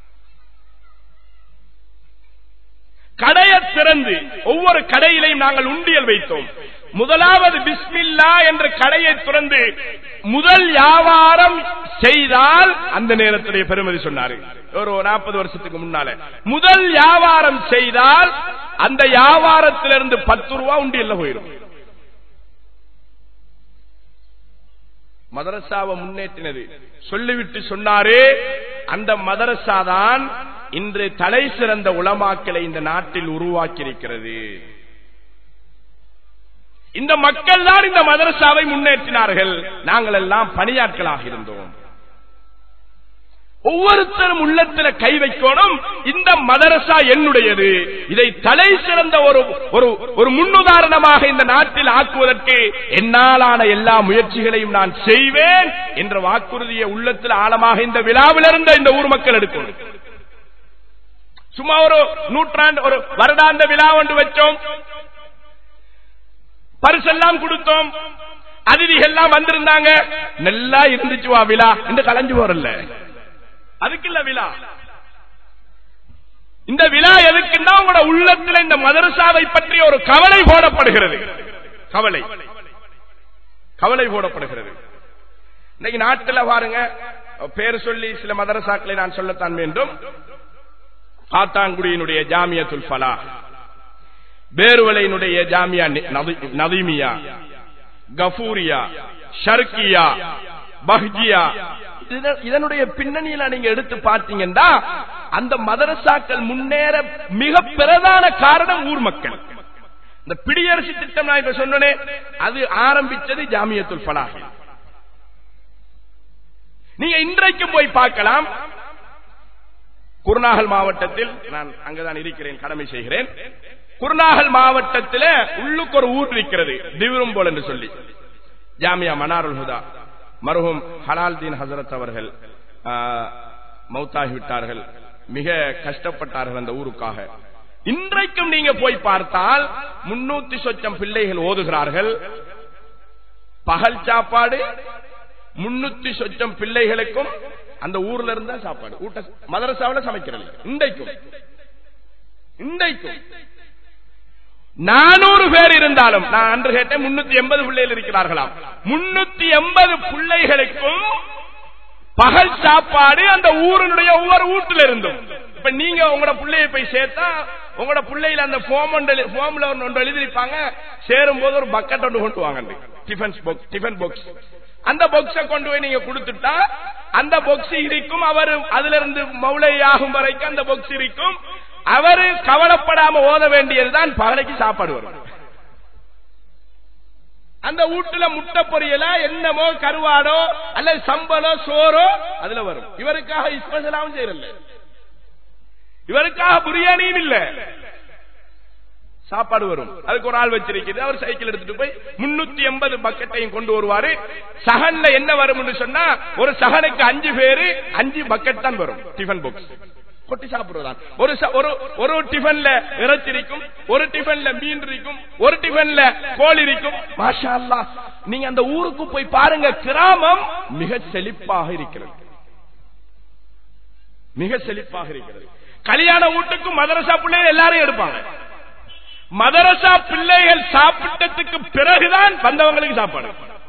கடையை திறந்து ஒவ்வொரு கடையிலையும் நாங்கள் உண்டியல் வைத்தோம் முதலாவது பிஸ்மில்லா என்ற கடையை திறந்து முதல் வியாபாரம் செய்தால் அந்த நேரத்துடைய பெருமதி சொன்னாரு ஒரு நாற்பது வருஷத்துக்கு முன்னால முதல் வியாபாரம் செய்தால் அந்த வியாபாரத்திலிருந்து பத்து ரூபா உண்டியல்ல போயிடும் மதரசாவை முன்னேற்றினது சொல்லிவிட்டு சொன்னாரே அந்த மதரசா தான் இன்று தலை சிறந்த உளமாக்களை இந்த நாட்டில் உருவாக்கி இருக்கிறது இந்த மக்கள் தான் இந்த மதரசாவை முன்னேற்றினார்கள் நாங்கள் எல்லாம் பணியாட்களாக இருந்தோம் ஒவ்வொருத்தரும் உள்ளத்துல கை வைக்கணும் இந்த மதரசா என்னுடையது இதை தலை சிறந்த ஒரு ஒரு ஒரு முன்னுதாரணமாக இந்த நாட்டில் ஆக்குவதற்கு என்னாலான எல்லா முயற்சிகளையும் நான் செய்வேன் என்ற வாக்குறுதியை உள்ளத்தில் ஆழமாக இந்த விழாவில் இருந்த இந்த ஊர் மக்கள் எடுக்கணும் சும்மா ஒரு நூற்றாண்டு ஒரு வருடாந்த விழா ஒன்று வச்சோம் பரிசெல்லாம் கொடுத்தோம் அதிதிகள் எல்லாம் வந்திருந்தாங்க நல்லா இருந்துச்சு வா விழா என்று கலைஞ்சு போறல அதுக்கு இல்ல விழா இந்த விழா எதுக்குன்னா உங்களோட உள்ளத்தில் இந்த மதரசாவை பற்றி ஒரு கவலை போடப்படுகிறது கவலை கவலை போடப்படுகிறது இன்னைக்கு நாட்டில் பாருங்க பேர் சொல்லி சில மதரசாக்களை நான் சொல்லத்தான் வேண்டும் காத்தாங்குடியினுடைய ஜாமியத்துல் ஃபலா பேருவலையினுடைய ஜாமியா நதி- நதீமியா கஃபூரியா ஷர்கியா பஹ்ஜியா இத- இதனுடைய பின்னணியில நீங்க எடுத்து பார்த்தீங்கன்னா அந்த மதரசாக்கள் முன்னேற மிக பிரதான காரணம் ஊர் மக்கள் இந்த பிடியரசு திட்டம் நான் இப்ப சொன்னனே அது ஆரம்பிச்சது ஜாமியத்துல் ஃபலாஹி நீங்க இன்றைக்கும் போய் பார்க்கலாம் குருநாகல் மாவட்டத்தில் நான் அங்கதான் இருக்கிறேன் கடமை செய்கிறேன் குருநாகல் மாவட்டத்தில் உள்ளுக்கு ஒரு ஊர் இருக்கிறது திவிரும்போல் என்று சொல்லி ஜாமியா மனாருல் ஹுதா மருகும் ஹலால்தீன் ஹசரத் அவர்கள் ஆ, மௌத்தாகிவிட்டார்கள் மிக கஷ்டப்பட்டார்கள் அந்த ஊருக்காக இன்றைக்கும் நீங்க போய் பார்த்தால் முன்னூத்தி சொச்சம் பிள்ளைகள் ஓதுகிறார்கள் பகல் சாப்பாடு முன்னூத்தி சொச்சம் பிள்ளைகளுக்கும் அந்த ஊர்ல இருந்தா சாப்பாடு ஊட்ட மதரசாவில சமைக்கிறது இன்றைக்கும் இன்றைக்கும் நானூறு பேர் இருந்தாலும் நான் அன்று கேட்டேன் முன்னூத்தி எண்பது பிள்ளைகள் இருக்கிறார்களாம் முன்னூத்தி எண்பது பிள்ளைகளுக்கும் பகல் சாப்பாடு அந்த ஊரினுடைய ஒவ்வொரு வீட்டுல இருந்தும் இப்ப நீங்க உங்களோட பிள்ளைய போய் சேர்த்தா உங்களோட பிள்ளையில அந்த போம் போம்ல ஒன்று எழுதிருப்பாங்க சேரும் போது ஒரு பக்கெட் ஒன்று கொண்டு வாங்க டிஃபன் பாக்ஸ் டிஃபன் பாக்ஸ் அந்த பாக்ஸ கொண்டு போய் நீங்க கொடுத்துட்டா அந்த பாக்ஸ் இருக்கும் அவர் அதுல இருந்து மௌளை ஆகும் வரைக்கும் அந்த பாக்ஸ் இருக்கும் அவரு கவலைப்படாம ஓத வேண்டியதுதான் பகலைக்கு சாப்பாடு வரும் அந்த வீட்டுல முட்டை பொரியலா என்னமோ கருவாடோ அல்லது சம்பளோ சோறோ அதுல வரும் இவருக்காக ஸ்பெஷலாவும் செய்யறல இவருக்காக பிரியாணியும் இல்ல சாப்பாடு வரும் அதுக்கு ஒரு ஆள் வச்சிருக்கிறது அவர் சைக்கிள் எடுத்துட்டு போய் முன்னூத்தி எண்பது பக்கெட்டையும் கொண்டு வருவாரு சகன்ல என்ன வரும் சொன்னா ஒரு சகனுக்கு அஞ்சு பேரு அஞ்சு பக்கெட் தான் வரும் டிஃபன் பாக்ஸ் கொட்டி சாப்பிடுவதான் ஒரு ச- ஒரு ஒரு டிஃபன்ல இறைச்சி இருக்கும் ஒரு டிஃபன்ல மீன் இருக்கும் ஒரு டிஃபன்ல கோழி இருக்கும் மாஷா அல்லாஹ் நீங்க அந்த ஊருக்கு போய் பாருங்க கிராமம் மிக செழிப்பாக இருக்கிறது மிக செழிப்பாக இருக்கிறது கல்யாண வீட்டுக்கு மதரசா பிள்ளைகள் எல்லாரும் எடுப்பாங்க மதரசா பிள்ளைகள் சாப்பிட்டதுக்கு பிறகுதான் வந்தவங்களுக்கு சாப்பாடு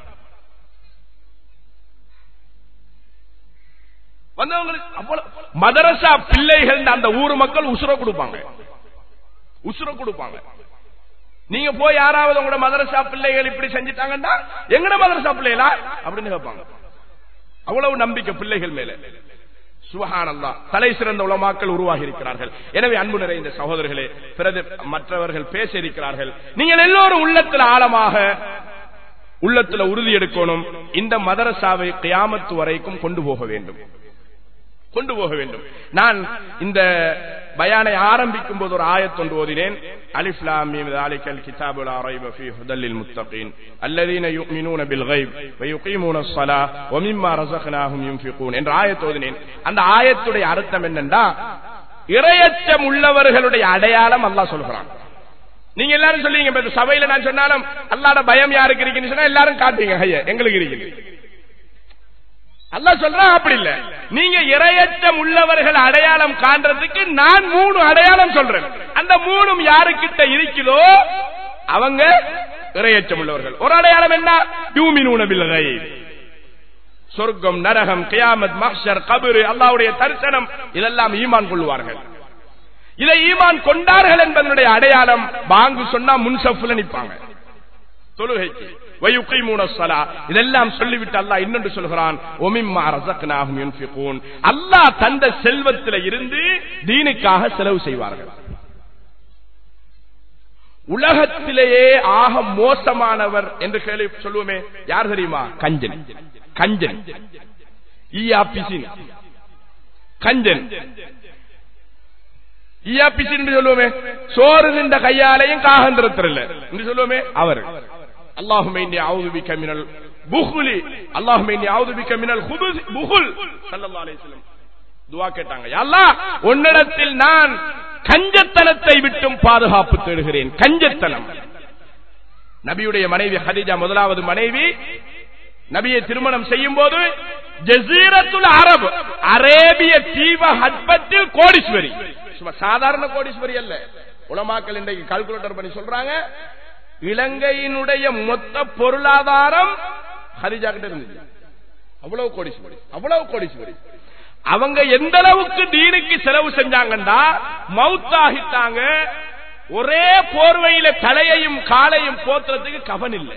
வந்தவங்களுக்கு அவ்வளவு மதரசா பிள்ளைகள் அந்த ஊர் மக்கள் உசுர கொடுப்பாங்க உசுர கொடுப்பாங்க நீங்க போய் யாராவது உங்களோட மதரசா பிள்ளைகள் இப்படி செஞ்சுட்டாங்கன்னா எங்கட மதரசா பிள்ளைகளா அப்படின்னு கேட்பாங்க அவ்வளவு நம்பிக்கை பிள்ளைகள் மேல சுபஹானல்லா தலை சிறந்த உலமாக்கள் உருவாகி இருக்கிறார்கள் எனவே அன்பு நிறைந்த சகோதரர்களே பிறகு மற்றவர்கள் பேச இருக்கிறார்கள் நீங்கள் எல்லோரும் உள்ளத்தில் ஆழமாக உள்ளத்துல உறுதி எடுக்கணும் இந்த மதரசாவை கியாமத்து வரைக்கும் கொண்டு போக வேண்டும் கொண்டு போக வேண்டும் நான் இந்த பயானை ஆரம்பிக்கும் போது ஒரு ஆயத்தொன்று ஓதினேன் அலிஃப் லாம் மீம் ذلك الكتاب لا ريب فيه هدى للمتقين الذين يؤمنون بالغيب ويقيمون الصلاة ومما رزقناهم ينفقون என்ற ஆயத்து ஓதினேன் அந்த ஆயத்துடைய அர்த்தம் என்னன்னா இரையச்சம் உள்ளவர்களுடைய அடையாளம் அல்லாஹ் சொல்கிறான் நீங்க எல்லாரும் சொல்லுவீங்க இப்ப இந்த சபையில நான் சொன்னாலும் அல்லாட பயம் யாருக்கு இருக்குன்னு சொன்னா எல்லாரும் காட்டுவீங்க ஐயா எங்களுக்கு இருக்குது அல்லாஹ் சொல்றான் அப்படி இல்ல நீங்க இரையச்சம் உள்ளவர்கள் அடையாளம் காண்றதுக்கு நான் மூணு அடையாளம் சொல்றேன் அந்த மூணும் யாருக்கிட்ட இருக்குதோ அவங்க இரையச்சம் உள்ளவர்கள் ஒரு அடையாளம் என்ன யூமினூன பில் கைப். சொர்க்கம் நரகம் கியாமத் மஹ்ஷர் கபரு அல்லாஹ்வுடைய தரிசனம் இதெல்லாம் ஈமான் கொள்வார்கள் இதை ஈமான் கொண்டார்கள் என்பதனுடைய அடையாளம் பாங்கு சொன்னா முன்சஃப்ல நிப்பாங்க தொழுகைக்கு வயுகைமூன ஸலா இதெல்லாம் சொல்லிவிட்டு அல்லாஹ் இன்னொன்று சொல்கிறான் ஒமிம்மா ரஸக்னாஹும் யுன்ஃபிகூன் அல்லாஹ் தந்த செல்வத்தில இருந்து தீனுக்காக செலவு செய்வார்கள் உலகத்திலேயே ஆக மோசமானவர் என்று கேள்வி சொல்லுவோமே யார் தெரியுமா கஞ்சன் கஞ்சன் ஈயா பிசின் கஞ்சன் ஈயாப்பிசி என்று சொல்லுவோமே சோறு நின்ற கையாலையும் காகந்திரத்திரல்ல என்று சொல்லுவோமே அவர் அல்லாஹுமே ஆவுதுபிக்க மினல் புகுலி அல்லாஹுமே ஆவுதுபிக்க மினல் ஹுபுஸ் புகுல் ஸல்லல்லாஹு அலைஹி வஸல்லம் துவா கேட்டாங்க யா அல்லாஹ் உன்னிடத்தில் நான் கஞ்சத்தனத்தை விட்டும் பாதுகாப்பு தேடுகிறேன் கஞ்சத்தனம் நபியுடைய மனைவி ஹதீஜா முதலாவது மனைவி நபியை திருமணம் செய்யும் போது ஜசீரத்துல் அரபு அரேபிய தீப ஹட்பத்தில் கோடீஸ்வரி சும்மா சாதாரண கோடீஸ்வரி அல்ல உலமாக்கள் இன்றைக்கு கால்குலேட்டர் பண்ணி சொல்றாங்க இலங்கையினுடைய மொத்த பொருளாதாரம் ஹரிஜா கிட்ட இருந்துச்சு அவ்வளவு கோடீஸ்வரி அவ்வளவு கோடீஸ்வரி அவங்க எந்த அளவுக்கு தீனுக்கு செலவு செஞ்சாங்கண்டா மவுத் ஆகிட்டாங்க ஒரே போர்வையில தலையையும் காலையும் போத்துறதுக்கு கவன் இல்லை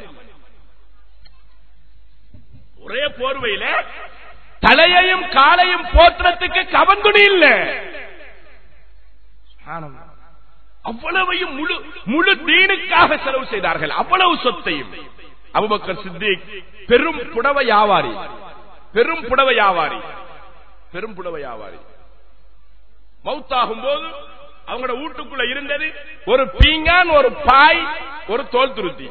ஒரே போர்வையில தலையையும் காலையும் போற்றுறதுக்கு கவன் துணி இல்ல அவ்வளவையும் முழு முழு தீனுக்காக செலவு செய்தார்கள் அவ்வளவு சொத்தையும் அபுபக்கர் சித்திக் பெரும் புடவ வியாபாரி பெரும் புடவ வியாபாரி பெரும் புடவ வியாபாரி மவுத்தாகும் போது அவங்களோட வீட்டுக்குள்ள இருந்தது ஒரு பீங்கான் ஒரு பாய் ஒரு தோல் துருத்தி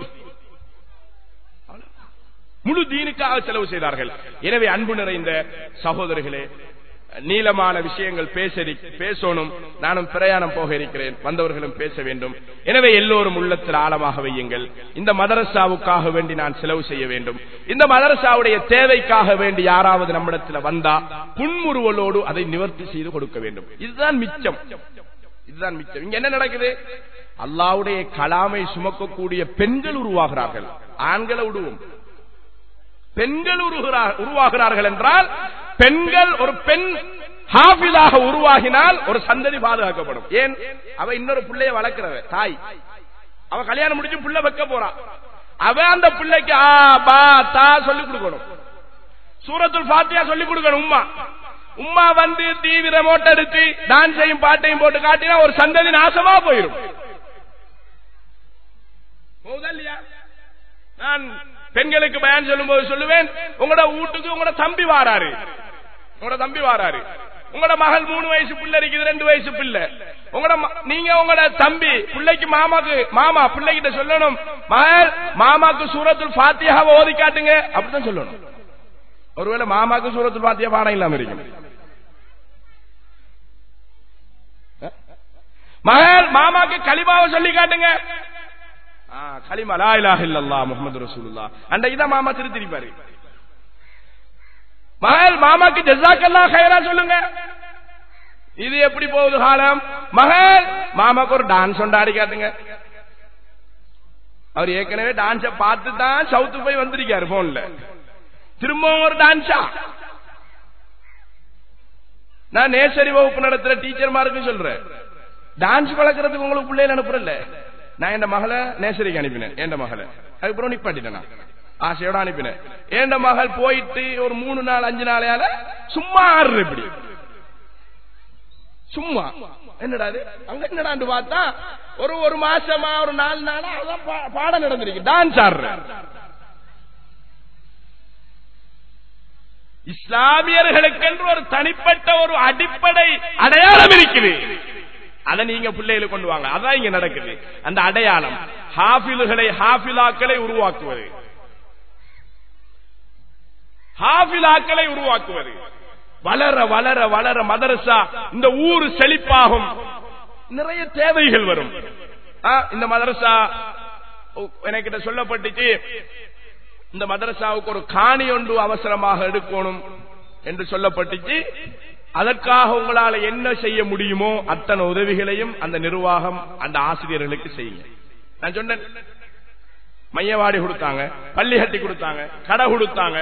முழு தீனுக்காக செலவு செய்தார்கள் எனவே அன்பு நிறைந்த சகோதரர்களே நீளமான விஷயங்கள் பேச பேசணும் நானும் பிரயாணம் போக இருக்கிறேன் வந்தவர்களும் பேச வேண்டும் எனவே எல்லோரும் உள்ளத்தில் ஆழமாக வையுங்கள் இந்த மதரசாவுக்காக வேண்டி நான் செலவு செய்ய வேண்டும் இந்த மதரசாவுடைய தேவைக்காக வேண்டி யாராவது நம்மிடத்தில் வந்தா புன்முறுவலோடு அதை நிவர்த்தி செய்து கொடுக்க வேண்டும் இதுதான் மிச்சம் இதுதான் மிச்சம் இங்க என்ன நடக்குது அல்லாவுடைய கலாமை சுமக்கக்கூடிய பெண்கள் உருவாகிறார்கள் ஆண்களை விடுவோம் பெண்கள் உருவாகிறார்கள் என்றால் பெண்கள் ஒரு பெண் ஹாஃபிதாக உருவாகினால் ஒரு சந்ததி பாதுகாக்கப்படும் ஏன் அவ இன்னொரு பிள்ளைய வளர்க்கிறவ தாய் அவ கல்யாணம் முடிச்சு புள்ள வைக்க போறா அவ அந்த பிள்ளைக்கு ஆ பா தா சொல்லிக் கொடுக்கணும் சூரத்துல் பாத்தியா சொல்லிக் கொடுக்கணும் உம்மா உம்மா வந்து தீவிர மோட்டை எடுத்து டான்ஸையும் பாட்டையும் போட்டு காட்டினா ஒரு சந்ததி நாசமா போயிடும் இல்லையா நான் பெண்களுக்கு பயன் சொல்லும் போது சொல்லுவேன் உங்களோட வீட்டுக்கு உங்களோட தம்பி வாராரு உங்களோட தம்பி வாராரு உங்களோட மகள் மூணு வயசு பிள்ளை இருக்குது ரெண்டு வயசு பிள்ளை உங்களோட நீங்க உங்களோட தம்பி பிள்ளைக்கு மாமாக்கு மாமா பிள்ளைகிட்ட சொல்லணும் மகள் மாமாக்கு சூரத்துல் பாத்தியாவை ஓதி காட்டுங்க அப்படிதான் சொல்லணும் ஒருவேளை மாமாக்கு சூரத்துல் பாத்தியா பாடம் இல்லாம இருக்கும் மகள் மாமாக்கு கலிமாவை சொல்லி காட்டுங்க கலிமா லா இலாஹ இல்லல்லா முஹம்மது ரசூலுல்லாஹ் அன்றைக்கு தான் மாமா திருத்திருப்பாரு மகள் மாமாக்கு ஜஸாக்கல்லா ஹைரா சொல்லுங்க இது எப்படி போகுது காலம் மகள் மாமாக்கு ஒரு டான்ஸ் கொண்டாடி காட்டுங்க அவர் ஏற்கனவே டான்ஸ பார்த்து தான் சவுத்து போய் வந்திருக்காரு போன்ல திரும்பவும் ஒரு டான்ஸா நான் நேசரி வகுப்பு நடத்துற டீச்சர்மாருக்கு சொல்றேன் டான்ஸ் வளர்க்கறதுக்கு உங்களுக்கு பிள்ளைகள் அனுப்புறல நான் என் மகளை நேசரிக்கு அனுப்பினேன் என் மகளை அதுக்கப்புறம் நிப்பாட்டிட்டேன் நான் ஆசையோட அனுப்பினேன் என் மகள் போயிட்டு ஒரு மூணு நாள் அஞ்சு நாளையால சும்மா ஆடுற இப்படி சும்மா என்னடா அங்க என்னடான்னு பார்த்தா ஒரு ஒரு மாசமா ஒரு நாலு நாளா அதான் பாடம் நடந்திருக்கு டான்ஸ் ஆடுற இஸ்லாமியர்களுக்கென்று ஒரு தனிப்பட்ட ஒரு அடிப்படை அடையாளம் இருக்குது அதை நீங்க பிள்ளைகளை கொண்டு வாங்க அதான் இங்க நடக்குது அந்த அடையாளம் ஹாஃபில்களை ஹாஃபிலாக்களை உருவாக்குவது ஹாஃபிலாக்களை உருவாக்குவது வளர வளர வளர மதரசா இந்த ஊர் செழிப்பாகும் நிறைய தேவைகள் வரும் இந்த மதரசா எனக்கிட்ட சொல்லப்பட்டுச்சு இந்த மதரசாவுக்கு ஒரு காணி ஒன்று அவசரமாக எடுக்கணும் என்று சொல்லப்பட்டுச்சு அதற்காக உங்களால என்ன செய்ய முடியுமோ அத்தனை உதவிகளையும் அந்த நிர்வாகம் அந்த ஆசிரியர்களுக்கு செய்யுங்க நான் சொன்னேன் மையவாடி கொடுத்தாங்க பள்ளி கட்டி கொடுத்தாங்க கடை கொடுத்தாங்க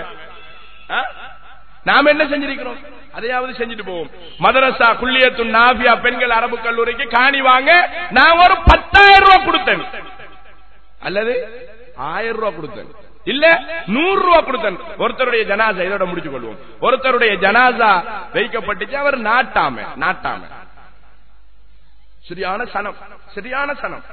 நாம என்ன செஞ்சிருக்கிறோம் அதையாவது செஞ்சுட்டு போவோம் மதரசா குள்ளியத்து நாபியா பெண்கள் அரபு கல்லூரிக்கு காணி வாங்க நான் ஒரு பத்தாயிரம் ரூபாய் கொடுத்தேன் அல்லது ஆயிரம் ரூபாய் கொடுத்தேன் இல்ல நூறு ரூபாய் கொடுத்தேன் ஒருத்தருடைய ஜனாசா இதோட முடிச்சு கொள்வோம் ஒருத்தருடைய ஜனாசா வைக்கப்பட்டுச்சு அவர் நாட்டாம நாட்டாம சரியான சனம் சரியான சனம்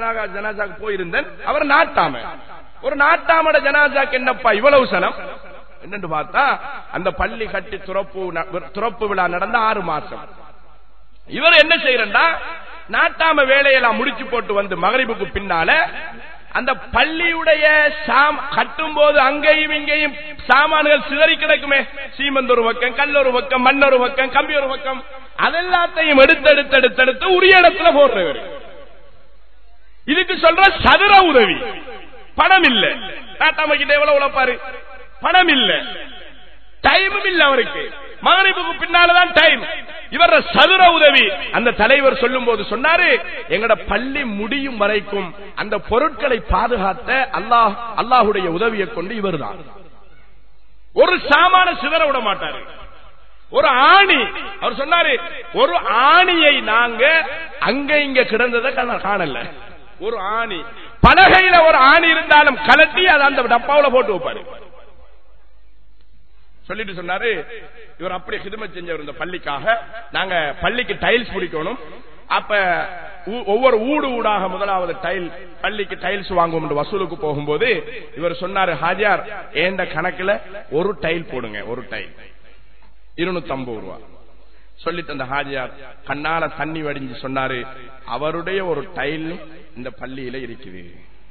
ஜனாசாக்கு போயிருந்தேன் அவர் நாட்டாம ஒரு நாட்டாமட ஜனாசாக்கு என்னப்பா இவ்வளவு சனம் என்னன்னு பார்த்தா அந்த பள்ளி கட்டி துறப்பு ந- துறப்பு விழா நடந்த ஆறு மாசம் இவர் என்ன செய்யறா நாட்டாம வேலையெல்லாம் முடிச்சு போட்டு வந்து மகரிபுக்கு பின்னால அந்த பள்ளியுடைய சாம் கட்டும் போது அங்கேயும் இங்கேயும் சாமான்கள் சிதறி கிடக்குமே சீமந்த் ஒரு பக்கம் கல் ஒரு பக்கம் மண் ஒரு பக்கம் கம்பி ஒரு பக்கம் அதெல்லாத்தையும் எடுத்து எடுத்து எடுத்து எடுத்து உரிய இடத்துல போடுறவர் இதுக்கு சொல்ற சதுர உதவி பணம் இல்ல நாட்டாம கிட்ட எவ்வளவு உழைப்பாரு பணம் இல்ல டைமும் இல்ல அவருக்கு மகரிபுக்கு பின்னாலதான் டைம் இவர சதுர உதவி அந்த தலைவர் சொல்லும் போது சொன்னாரு எங்கட பள்ளி முடியும் வரைக்கும் அந்த பொருட்களை பாதுகாத்த அல்லாஹ் அல்லாஹுடைய உதவியை கொண்டு இவர்தான் ஒரு சாமான சிதற விட மாட்டாரு ஒரு ஆணி அவர் சொன்னாரு ஒரு ஆணியை நாங்க அங்க இங்க கிடந்ததை காண- காணல ஒரு ஆணி பலகையில ஒரு ஆணி இருந்தாலும் கலட்டி அதை அந்த டப்பாவுல போட்டு வைப்பாரு சொல்லிட்டு சொன்னாரு இவர் அப்படி ஹிதமத் செஞ்சவர் இந்த பள்ளிக்காக நாங்க பள்ளிக்கு டைல்ஸ் பிடிக்கணும் அப்ப ஊ- ஒவ்வொரு ஊடு ஊடாக முதலாவது டைல் பள்ளிக்கு டைல்ஸ் வாங்குவோம் என்று வசூலுக்கு போகும்போது இவர் சொன்னாரு ஹாஜியார் ஏண்ட கணக்குல ஒரு டைல் போடுங்க ஒரு டைல் இருநூத்தி ஐம்பது ரூபா சொல்லிட்டு அந்த ஹாஜியார் கண்ணால தண்ணி வடிஞ்சு சொன்னாரு அவருடைய ஒரு டைல் இந்த பள்ளியில இருக்குது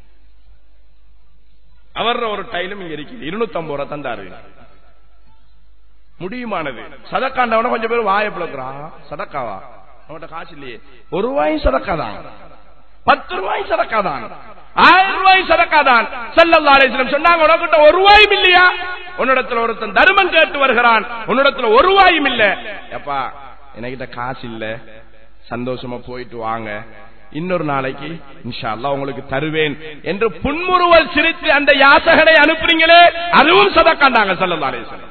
அவர ஒரு டைலும் இங்க இருக்குது இருநூத்தி ஐம்பது ரூபா தந்தாரு முடியுமானது சதக்காண்டவன கொஞ்சம் பேர் வாய பிளக்குறான் சதக்காவா அவன்கிட்ட காசு இல்லையே ஒரு ரூபாயும் சதக்காதான் பத்து ரூபாயும் சதக்காதான் ஆயிரம் ரூபாய் சதக்காதான் செல்லல்லா அலிஸ்லம் சொன்னாங்க உனக்கிட்ட ஒரு ரூபாயும் இல்லையா உன்னிடத்துல ஒருத்தன் தர்மம் கேட்டு வருகிறான் உன்னிடத்துல ஒரு ரூபாயும் இல்ல எப்பா என்கிட்ட காசு இல்ல சந்தோஷமா போயிட்டு வாங்க இன்னொரு நாளைக்கு இன்ஷா அல்லாஹ் உங்களுக்கு தருவேன் என்று புன்முறுவல் சிரித்து அந்த யாசகனை அனுப்புறீங்களே அதுவும் சதக்காண்டாங்க செல்லல்லா அலிஸ்லம்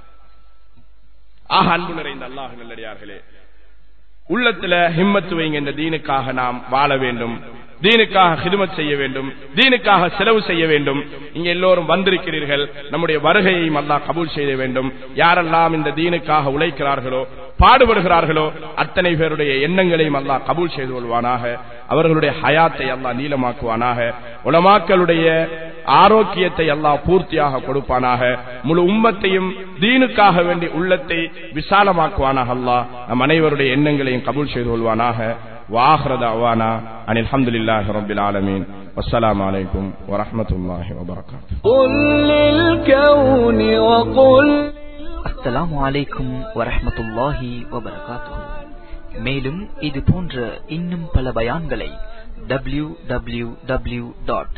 ஆக அன்பு நிறைந்த அல்லாஹ் நல்லடியார்களே உள்ளத்துல ஹிம்மத்து வைங்க இந்த தீனுக்காக நாம் வாழ வேண்டும் தீனுக்காக ஹிதுமத் செய்ய வேண்டும் தீனுக்காக செலவு செய்ய வேண்டும் இங்க எல்லோரும் வந்திருக்கிறீர்கள் நம்முடைய வருகையையும் அல்லாஹ் கபூல் செய்ய வேண்டும் யாரெல்லாம் இந்த தீனுக்காக உழைக்கிறார்களோ பாடுபடுகிறார்களோ அத்தனை பேருடைய எண்ணங்களையும் அல்லாஹ் கபூல் செய்து கொள்வானாக அவர்களுடைய ஹயாத்தை அல்லாஹ் நீளமாக்குவானாக உலமாக்களுடைய ஆரோக்கியத்தை அல்லாஹ் பூர்த்தியாக கொடுப்பானாக முழு உம்மத்தையும் தீனுக்காக வேண்டி உள்ளத்தை விசாலமாக்குவானாக அல்லாஹ் நம் அனைவருடைய எண்ணங்களையும் கபூல் செய்து கொள்வானாக வாஹ்ரத அவானா அனில் அல்ஹம்துலில்லாஹி ரப்பில் ஆலமீன் வஸ்ஸலாமு அலைக்கும் வரஹ்மத்துல்லாஹி வபரகாத்துஹு قل للكون وقل அஸ்ஸலாமு அலைக்கும் வரஹ்மத்துல்லாஹி வபரகாத்துஹு மேலும் இது போன்ற இன்னும் பல பயான்களை W W W dot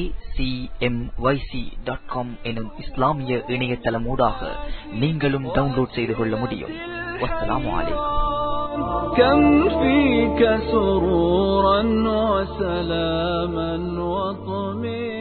dot com எனும் இஸ்லாமிய இணையதளமூடாக நீங்களும் டவுன்லோட் செய்து கொள்ள முடியும் வஸ்ஸலாமு அலைக்கும் كم فيك سرورا وسلاما وطمئنا